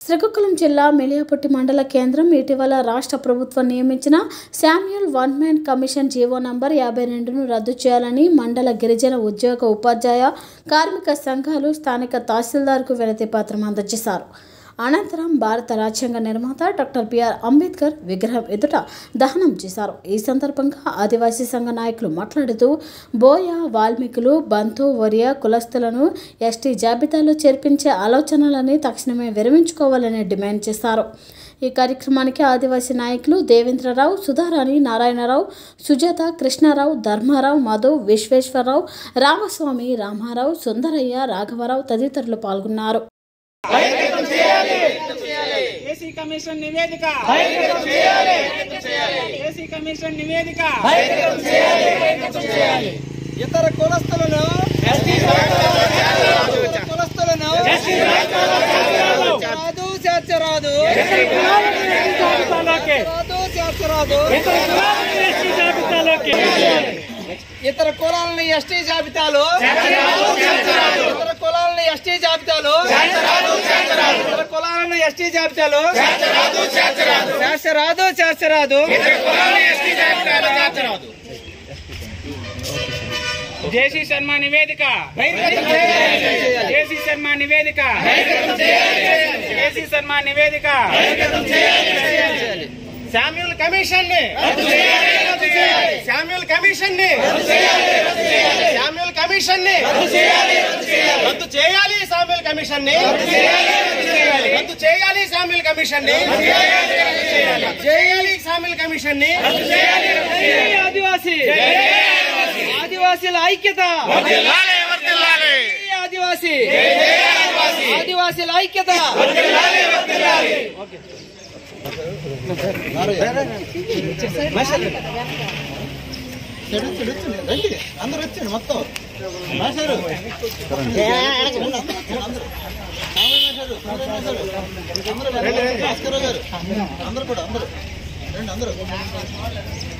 శ్రీకాకుళం జిల్లా మెలియాపట్టి మండల కేంద్రం ఇటీవల రాష్ట్ర ప్రభుత్వం నియమించిన Samuel one man commission GO number యాభై రెండును రద్దు చేయాలని మండల గిరిజన ఉద్యోగ ఉపాధ్యాయ కార్మిక సంఘాలు స్థానిక తహసీల్దార్కు వినతి పత్రం అందజేశారు అనంతరం భారత రాజ్యాంగ నిర్మాత డాక్టర్ బిఆర్ అంబేద్కర్ విగ్రహం ఎదుట దహనం చేశారు ఈ సందర్భంగా ఆదివాసీ సంఘ నాయకులు మాట్లాడుతూ బోయ వాల్మీకులు బంతు ఒరియా కులస్తులను ఎస్టీ జాబితాలో చేర్పించే ఆలోచనలని తక్షణమే విరమించుకోవాలని డిమాండ్ చేశారు ఈ కార్యక్రమానికి ఆదివాసీ నాయకులు దేవేంద్రరావు సుధారాణి నారాయణరావు సుజాత కృష్ణారావు ధర్మారావు మధు విశ్వేశ్వరరావు రామస్వామి రామారావు సుందరయ్య రాఘవరావు తదితరులు పాల్గొన్నారు ఏసీ కమిషన్ నివేదిక ఏసీ కమిషన్ నివేదిక ఇతర కులస్తులను కులస్తులను రాదు చేర్చరాదు జాబితాలోకి రాదు చేర్చరాదు జాబితాలోకి ఇతర కులాలని ఎస్టీ జాబితాలు ఇతర కులాలని ఎస్టీ జాబితాలు ఇతర కులాలను ఎస్టీ జాబితాలు చేర్చరాదు చేర్చరాదు జేసీ శర్మ నివేదిక జేసీ శర్మ నివేదిక జేసీ శర్మ నివేదిక శామ్యుల్ కమిషన్ ని శామ్యుల్ కమిషన్ ని శామ్యుల్ కమిషన్ ని రద్దు చేయాలి శామ్యుల్ కమిషన్ ని రద్దు చేయాలి శామ్యుల్ కమిషన్ ని చేయాలి శామ్యుల్ కమిషన్ ని ఆదివాసీ ఆదివాసీల ఐక్యత ఆదివాసీ ఆదివాసీల ఐక్యత అందరూ వచ్చాడు మొత్తం మాస్టారు అందరూ కూడా అందరూ రండి అందరూ